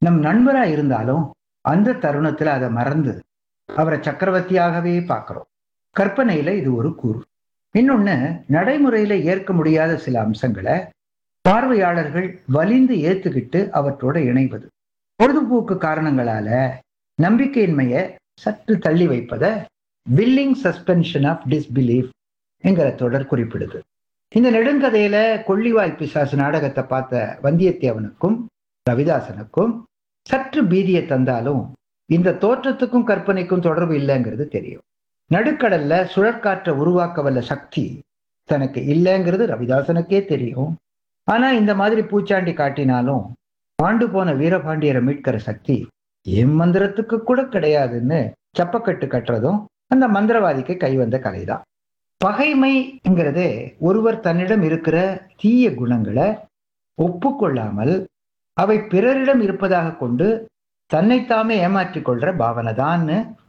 நம் நண்பரா இருந்தாலும் அந்த தருணத்துல அதை மறந்து அவரை சக்கரவர்த்தியாகவே பார்க்கிறோம் கற்பனையில இது ஒரு கூறு இன்னொன்னு நடைமுறையில ஏற்க முடியாத சில அம்சங்களை பார்வையாளர்கள் வலிந்து ஏத்துக்கிட்டு அவற்றோட இணைவது பொழுதுபோக்கு காரணங்களால நம்பிக்கையின்மையை சற்று தள்ளி வைப்பத வில்லிங் சஸ்பென்ஷன் ஆஃப் டிஸ்பிலீஃப் என்கிற தொடர் குறிப்பிடுது இந்த நெடுங்கதையில கொள்ளிவாய் பிசாசு நாடகத்தை பார்த்த வந்தியத்தேவனுக்கும் ரவிதாசனுக்கும் சற்று பீதியை தந்தாலும் இந்த தோற்றத்துக்கும் கற்பனைக்கும் தொடர்பு இல்லைங்கிறது தெரியும் நடுக்கடல்ல சுழற்காற்றை உருவாக்க வல்ல சக்தி தனக்கு இல்லைங்கிறது ரவிதாசனுக்கே தெரியும் ஆனா இந்த மாதிரி பூச்சாண்டி காட்டினாலும் ஆண்டு போன வீரபாண்டியரை மீட்கிற சக்தி என் மந்திரத்துக்கு கூட கிடையாதுன்னு சப்பக்கட்டு கட்டுறதும் அந்த மந்திரவாதிக்கு கைவந்த கலைதான் பகைமைங்கிறதே ஒருவர் தன்னிடம் இருக்கிற தீய குணங்களை ஒப்புக்கொள்ளாமல் அவை பிறரிடம் இருப்பதாக கொண்டு தன்னைத்தாமே ஏமாற்றிக் கொள்ற பாவனை தான்னு